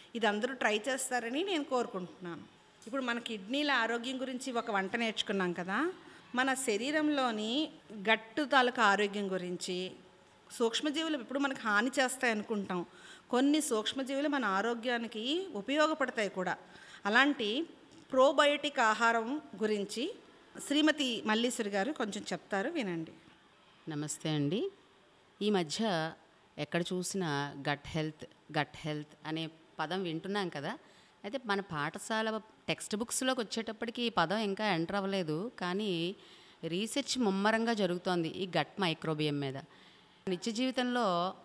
ఇది అందరూ ట్రై చేస్తారని నేను కోరుకుంటున్నాను ఇప్పుడు మన కిడ్నీల ఆరోగ్యం గురించి ఒక వంట నేర్చుకున్నాం కదా మన శరీరంలోని గట్టు తాలూకా ఆరోగ్యం గురించి సూక్ష్మజీవులు ఇప్పుడు మనకు హాని చేస్తాయి అనుకుంటాం కొన్ని సూక్ష్మజీవులు మన ఆరోగ్యానికి ఉపయోగపడతాయి కూడా అలాంటి ప్రోబయోటిక్ ఆహారం గురించి శ్రీమతి మల్లీశ్వరి గారు కొంచెం చెప్తారు వినండి నమస్తే అండి ఈ మధ్య ఎక్కడ చూసినా గట్ హెల్త్ గట్ హెల్త్ అనే పదం వింటున్నాం కదా అయితే మన పాఠశాల టెక్స్ట్ బుక్స్లోకి వచ్చేటప్పటికి ఈ పదం ఇంకా ఎంటర్ అవ్వలేదు కానీ రీసెర్చ్ ముమ్మరంగా జరుగుతోంది ఈ గట్ మైక్రోబియం మీద నిత్య జీవితంలో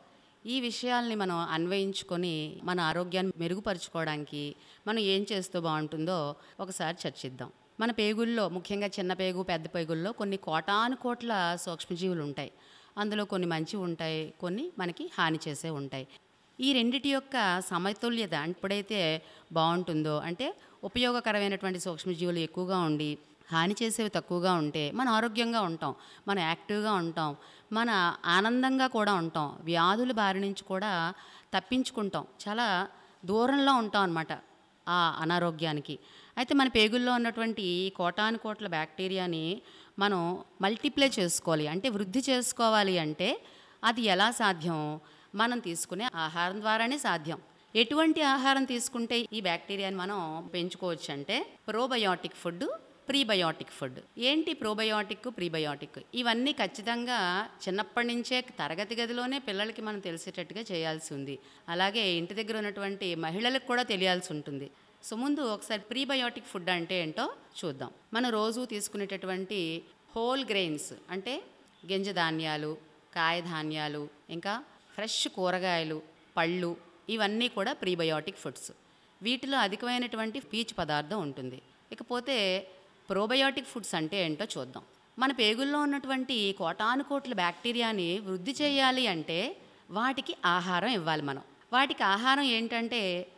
ఈ విషయాల్ని మనం అన్వయించుకొని మన ఆరోగ్యాన్ని మెరుగుపరుచుకోవడానికి మనం ఏం చేస్తూ బాగుంటుందో ఒకసారి చర్చిద్దాం మన పేగుల్లో ముఖ్యంగా చిన్న పేగు పెద్ద పేగుల్లో కొన్ని కోటాను కోట్ల సూక్ష్మజీవులు ఉంటాయి అందులో కొన్ని మంచి ఉంటాయి కొన్ని మనకి హాని చేసే ఉంటాయి ఈ రెండిటి యొక్క సమతుల్యత ఎప్పుడైతే బాగుంటుందో అంటే ఉపయోగకరమైనటువంటి సూక్ష్మజీవులు ఎక్కువగా ఉండి హాని చేసేవి తక్కువగా ఉంటే మన ఆరోగ్యంగా ఉంటాం మన యాక్టివ్గా ఉంటాం మన ఆనందంగా కూడా ఉంటాం వ్యాధుల బారి నుంచి కూడా తప్పించుకుంటాం చాలా దూరంలో ఉంటాం అన్నమాట ఆ అనారోగ్యానికి అయితే మన పేగుల్లో ఉన్నటువంటి ఈ కోటాను కోట్ల బ్యాక్టీరియాని మనం మల్టిప్లై చేసుకోవాలి అంటే వృద్ధి చేసుకోవాలి అంటే అది ఎలా సాధ్యం మనం తీసుకునే ఆహారం ద్వారానే సాధ్యం ఎటువంటి ఆహారం తీసుకుంటే ఈ బ్యాక్టీరియాని మనం పెంచుకోవచ్చు అంటే ప్రోబయోటిక్ ఫుడ్ ప్రీబయోటిక్ ఫుడ్ ఏంటి ప్రోబయోటిక్ ప్రీబయోటిక్ ఇవన్నీ ఖచ్చితంగా చిన్నప్పటి నుంచే తరగతి గదిలోనే పిల్లలకి మనం తెలిసేటట్టుగా చేయాల్సి ఉంది అలాగే ఇంటి దగ్గర ఉన్నటువంటి మహిళలకు కూడా తెలియాల్సి ఉంటుంది సో ముందు ఒకసారి ప్రీబయోటిక్ ఫుడ్ అంటే ఏంటో చూద్దాం మనం రోజు తీసుకునేటటువంటి హోల్ గ్రెయిన్స్ అంటే గింజ ధాన్యాలు కాయధాన్యాలు ఇంకా ఫ్రెష్ కూరగాయలు పళ్ళు ఇవన్నీ కూడా ప్రీబయోటిక్ ఫుడ్స్ వీటిలో అధికమైనటువంటి పీచు పదార్థం ఉంటుంది ఇకపోతే ప్రోబయోటిక్ ఫుడ్స్ అంటే ఏంటో చూద్దాం మన పేగుల్లో ఉన్నటువంటి కోటాను కోట్ల బ్యాక్టీరియాని వృద్ధి చేయాలి అంటే వాటికి ఆహారం ఇవ్వాలి మనం వాటికి ఆహారం ఏంటంటే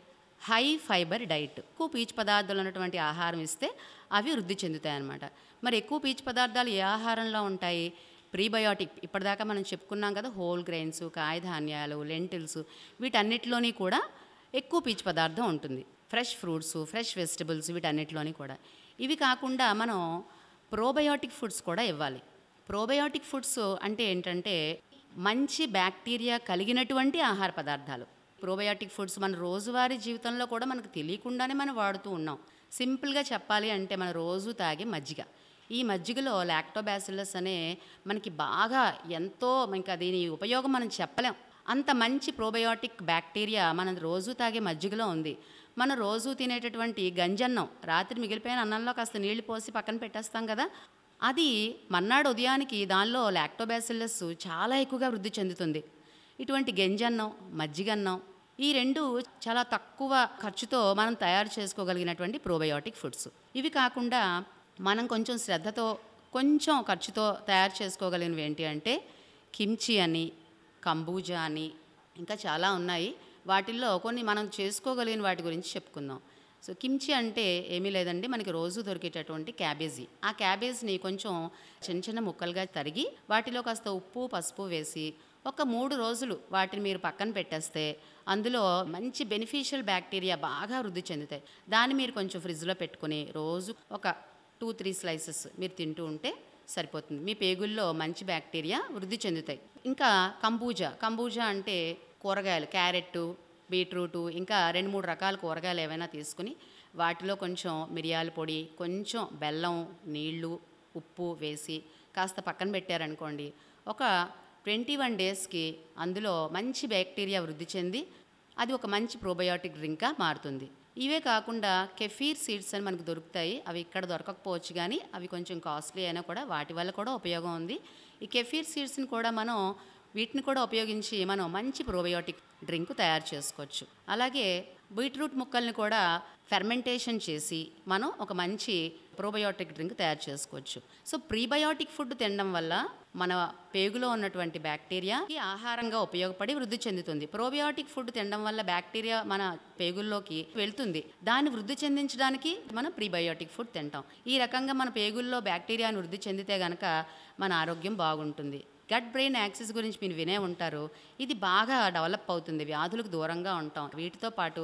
హై ఫైబర్ డైట్ ఎక్కువ పీచు పదార్థాలు ఉన్నటువంటి ఆహారం ఇస్తే అవి వృద్ధి చెందుతాయి అన్నమాట మరి ఎక్కువ పీచు పదార్థాలు ఏ ఆహారంలో ఉంటాయి ప్రీబయోటిక్ ఇప్పటిదాకా మనం చెప్పుకున్నాం కదా హోల్ గ్రెయిన్స్ కాయధాన్యాలు లెంటిల్స్ వీటన్నిటిలోని కూడా ఎక్కువ పీచు పదార్థం ఉంటుంది ఫ్రెష్ ఫ్రూట్స్ ఫ్రెష్ వెజిటబుల్స్ వీటన్నిటిలోని కూడా ఇవి కాకుండా మనం ప్రోబయోటిక్ ఫుడ్స్ కూడా ఇవ్వాలి ప్రోబయోటిక్ ఫుడ్స్ అంటే ఏంటంటే మంచి బ్యాక్టీరియా కలిగినటువంటి ఆహార పదార్థాలు ప్రోబయోటిక్ ఫుడ్స్ మన రోజువారీ జీవితంలో కూడా మనకు తెలియకుండానే మనం వాడుతూ ఉన్నాం సింపుల్గా చెప్పాలి అంటే మన రోజు తాగే మజ్జిగ ఈ మజ్జిగలో లాక్టోబాసిల్లస్ అనే మనకి బాగా ఎంతో ఇంకా దీని ఉపయోగం మనం చెప్పలేం అంత మంచి ప్రోబయోటిక్ బ్యాక్టీరియా మన రోజు తాగే మజ్జిగలో ఉంది మనం రోజు తినేటటువంటి గంజన్నం రాత్రి మిగిలిపోయిన అన్నంలో కాస్త నీళ్లు పోసి పక్కన పెట్టేస్తాం కదా అది మన్నాడు ఉదయానికి దానిలో లాక్టోబాసిల్లస్ చాలా ఎక్కువగా వృద్ధి చెందుతుంది ఇటువంటి గంజన్నం మజ్జిగన్నం ఈ రెండు చాలా తక్కువ ఖర్చుతో మనం తయారు చేసుకోగలిగినటువంటి ప్రోబయోటిక్ ఫుడ్స్ ఇవి కాకుండా మనం కొంచెం శ్రద్ధతో కొంచెం ఖర్చుతో తయారు చేసుకోగలిగినవి ఏంటి అంటే కిమ్చి అని కంబూజా అని ఇంకా చాలా ఉన్నాయి వాటిల్లో కొన్ని మనం చేసుకోగలిగిన వాటి గురించి చెప్పుకుందాం సో కిమ్చి అంటే ఏమీ లేదండి మనకి రోజు దొరికేటటువంటి క్యాబేజీ ఆ క్యాబేజ్ని కొంచెం చిన్న చిన్న ముక్కలుగా తరిగి వాటిలో కాస్త ఉప్పు పసుపు వేసి ఒక మూడు రోజులు వాటిని మీరు పక్కన పెట్టేస్తే అందులో మంచి బెనిఫిషియల్ బ్యాక్టీరియా బాగా వృద్ధి చెందుతాయి దాన్ని మీరు కొంచెం ఫ్రిడ్జ్లో పెట్టుకుని రోజు ఒక టూ త్రీ స్లైసెస్ మీరు తింటూ ఉంటే సరిపోతుంది మీ పేగుల్లో మంచి బ్యాక్టీరియా వృద్ధి చెందుతాయి ఇంకా కంబూజా కంబూజా అంటే కూరగాయలు క్యారెట్ బీట్రూటు ఇంకా రెండు మూడు రకాల కూరగాయలు ఏవైనా తీసుకుని వాటిలో కొంచెం మిరియాల పొడి కొంచెం బెల్లం నీళ్లు ఉప్పు వేసి కాస్త పక్కన పెట్టారనుకోండి ఒక ట్వంటీ వన్ డేస్కి అందులో మంచి బ్యాక్టీరియా వృద్ధి చెంది అది ఒక మంచి ప్రోబయోటిక్ డ్రింక్గా మారుతుంది ఇవే కాకుండా కెఫీర్ సీడ్స్ అని మనకు దొరుకుతాయి అవి ఇక్కడ దొరకకపోవచ్చు కానీ అవి కొంచెం కాస్ట్లీ అయినా కూడా వాటి వల్ల కూడా ఉపయోగం ఉంది ఈ కెఫీర్ సీడ్స్ని కూడా మనం వీటిని కూడా ఉపయోగించి మనం మంచి ప్రోబయోటిక్ డ్రింక్ తయారు చేసుకోవచ్చు అలాగే బీట్రూట్ ముక్కల్ని కూడా ఫెర్మెంటేషన్ చేసి మనం ఒక మంచి ప్రోబయోటిక్ డ్రింక్ తయారు చేసుకోవచ్చు సో ప్రీబయోటిక్ ఫుడ్ తినడం వల్ల మన పేగులో ఉన్నటువంటి బ్యాక్టీరియా ఈ ఆహారంగా ఉపయోగపడి వృద్ధి చెందుతుంది ప్రోబయోటిక్ ఫుడ్ తినడం వల్ల బ్యాక్టీరియా మన పేగుల్లోకి వెళ్తుంది దాన్ని వృద్ధి చెందించడానికి మనం ప్రీబయోటిక్ ఫుడ్ తింటాం ఈ రకంగా మన పేగుల్లో బ్యాక్టీరియాను వృద్ధి చెందితే గనక మన ఆరోగ్యం బాగుంటుంది గట్ బ్రెయిన్ యాక్సిస్ గురించి మీరు వినే ఉంటారు ఇది బాగా డెవలప్ అవుతుంది వ్యాధులకు దూరంగా ఉంటాం వీటితో పాటు